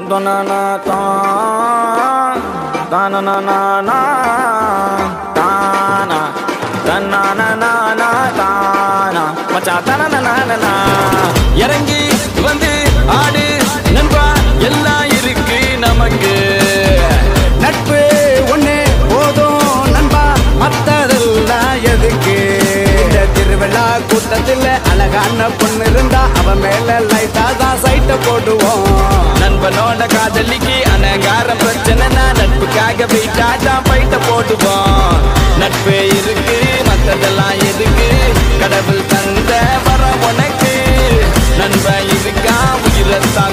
தனனா தான் தனனா தானா தன்னானா தானா மச்சான் தனனா இறங்கி வந்து ஆடு நண்பா எல்லாம் இருக்கு நமக்கு நட்பு ஒண்ணு போதும் நண்பா மத்ததெல்லாம் எதுக்கு இந்த திருவிழா கூட்டத்துல அழகான பொண்ணு இருந்தா அவ மேல லைட்டா தான் சைட்ட போடுவோம் நண்பனோட காதலிக்கு அனகார பிரச்சனைனா நட்புக்காக வெயிட்டாட்டா பைட்ட போட்டுவோம் நட்பு இருக்கு மத்ததெல்லாம் எதுக்கு கடவுள் தந்த வர உனக்கு நண்பன் இருக்கா உயிரத்தா